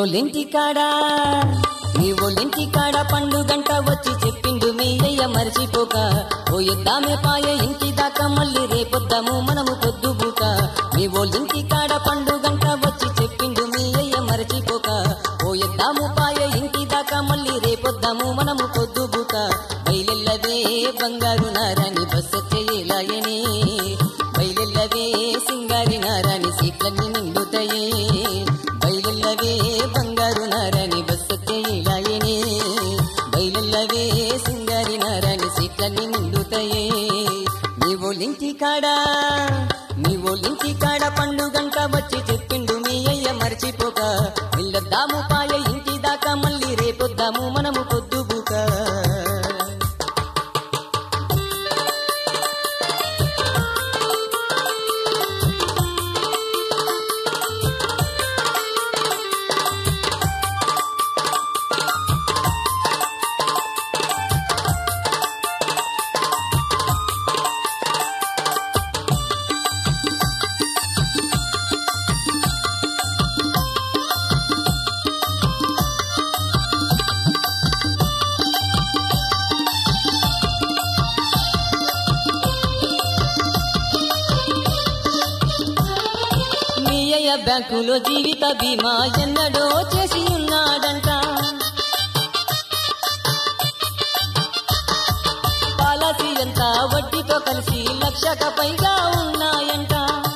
ఓలింటి కాడా నీ ఓలింటి కాడ పండుగంట వచ్చి చెప్పిండు మీ అయ్య మర్చిపోక ఓ ఎద్దామే పాయ ఇంటి దాకా మళ్ళీ రేపొద్దాము మనము పొద్దుబూక మీ ఓలింటి కాడ పండుగంట వచ్చి చెప్పిండు మీ అయ్య మర్చిపోక ఓ ఎద్దాము పాయ ఇంటి దాకా మళ్ళీ రేపొద్దాము మనము పొద్దుబూక బయలెల్లవే బంగారు నారాని బస్సు చేయలాయని బయలెల్లవే సింగారి నారాని సీట్లన్నీ నిండుతాయి బయలెల్లవే బంగారు నారాని బస్సు చేయలాయని బయలెల్లవే సింగారి నారాని సీట్లన్నీ నిండుతాయి నీవోలింటి కాడా నీవోలింటి కాడ పండుగంట వచ్చి చెప్పిండు మీ అయ్య మర్చిపోక వెళ్ళొద్దాము పాయ ఇంటి దాకా మళ్ళీ రేపొద్దాము మనము పొద్దుబూక మీ అయ్య బ్యాంకులో జీవిత బీమా ఎన్నడో చేసి ఉన్నాడంట పాలసీ ఎంత వడ్డీతో కలిసి లక్షక పైగా ఉన్నాయంట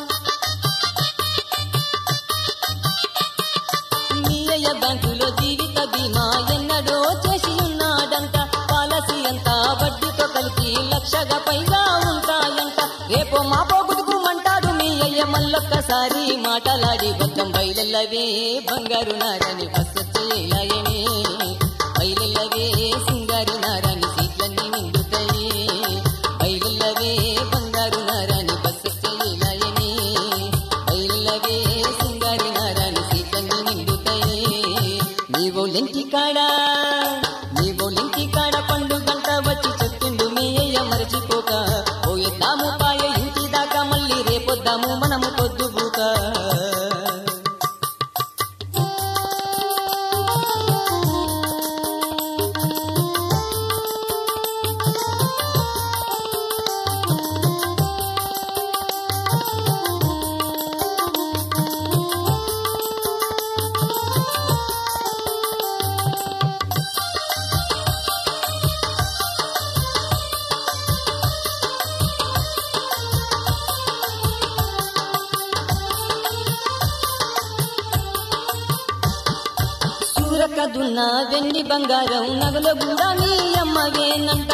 మీ అయ్య బ్యాంకులో జీవిత బీమా ఎన్నడో చేసి ఉన్నాడంట పాలసీ ఎంత వడ్డీతో కలిసి లక్షగా పైగా ఉంటాయంట రేపో మాపో గుదుకుమంటాడు మీ అయ్య మళ్ళొక్కసారి మాటలాడి బద్దం బయలెల్లవే బంగారు నారని బస్సు చేయలాయని బయలెల్లవే సింగారు నారని సీట్లన్నీ నిండుతాయి బయలెల్లవే బంగారు నారని బస్సు చేయలాయని బయలెల్లవే సింగారి నారని సీట్లన్నీ నిండుతాయి నీవో లెంటి కాడా నీవో లెంటి కాడ పండుగంట వచ్చి చెప్పిండు మీ అయ్య మరచిపోక పోయేద్దాము పాయ ఇంటి దాకా మళ్ళీ రేపొద్దాము మనము పొద్దుబూక సూరక దున్న వెండి బంగారం నగల కూడా నీ అమ్మవేనంట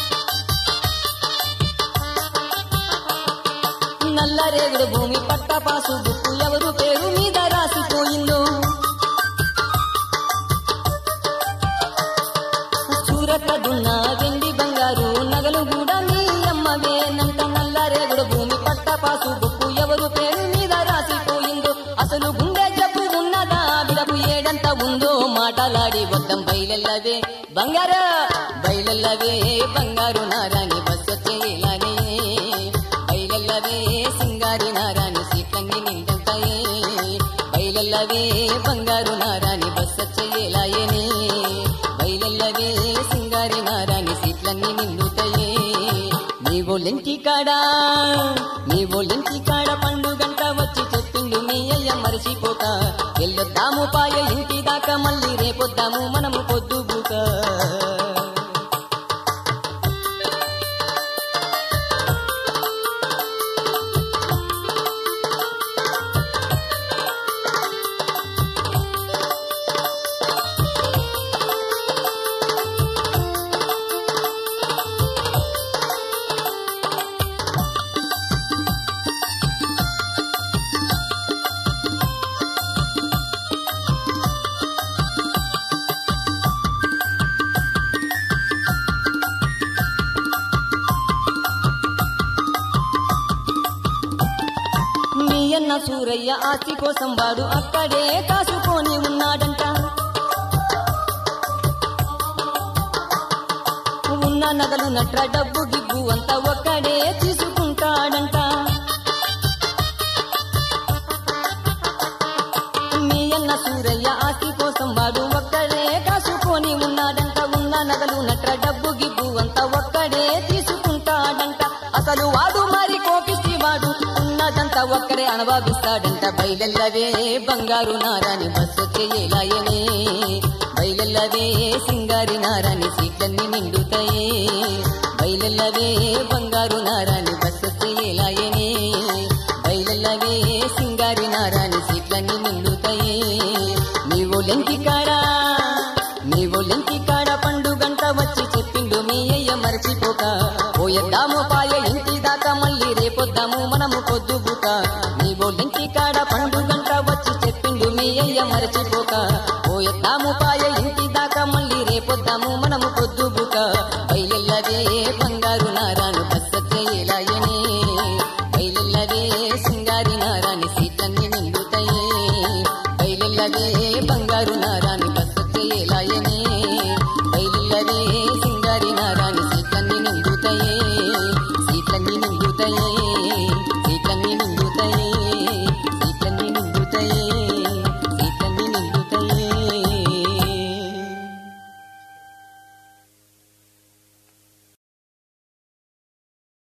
నల్లరేగుడు భూమి పట్ట పాసు బుక్కు ఎవరు పేరు మీద రాసిపోయిందో సూరక దున్న వెండి బంగారు నగలు కూడా నీ అమ్మవేనంట నల్లరేగుడు భూమి పట్ట పాసు బుక్కు ఎవరు పేరు మీద రాసిపోయిందో అసలు గుండె జబ్బు ఉన్నదా బిడకు ఏడంత ఉందో మాటలాడి వద్దం బయలెల్లవే బంగారు బయలెల్లవే బంగారు నారాని బస్సు చేయలానే బయలెల్లవే సింగారి నారాని సీట్లన్నీ నిండుతాయి బయలెల్లవే బంగారు నారాని బస్సు చేయలాయని బయలెల్లవే సింగారి నారాని సీట్లన్నీ నిండుతాయి నీవో లెంటి కాడా నీవో లెంటి కాడ పండుగంట వచ్చి చెప్పిండు మీ అయ్య మరిచిపోక వెళ్ళొద్దాము పాయ ఇంటి దాకా మళ్ళీ రేపొద్దాము మనము పొద్దుబూక మీ అన్న సూరయ్య ఆస్తి కోసం వాడు అక్కడే కాసుకొని ఉన్నాడంట ఉన్న నగలు నట్ర డబ్బు గిగ్గు అంతా ఒక్కడే తీసుకుంటాడంట మీ అన్న సూరయ్య ఆస్తి కోసం జవాబిస్తాడంట బయలెల్లవే బంగారు నారాని బస్సు చేయలాయనే బయలెల్లవే సింగారి నారాని సీట్లన్నీ నిండుతాయే బయలెల్లవే బంగారు నారాని బస్సు చేయలాయనే బయలెల్లవే సింగారి నారాని సీట్లన్నీ నిండుతాయే నీవు లెంకి కాడా నీవు లెంకి కాడ పండుగంట వచ్చి చెప్పిండు మీ అయ్య మరచిపోక పోయద్దాము పాయ ఇంటి దాకా మళ్ళీ రేపొద్దాము మనము పొద్దుబుక నీవు లెంకి కాడ పండుగంట వచ్చి చెప్పిండు మీ అయ్య మరచిపోక పోయద్దాము పాయ ఇంటి దాకా మళ్ళీ రేపొద్దాము మనము పొద్దుబుక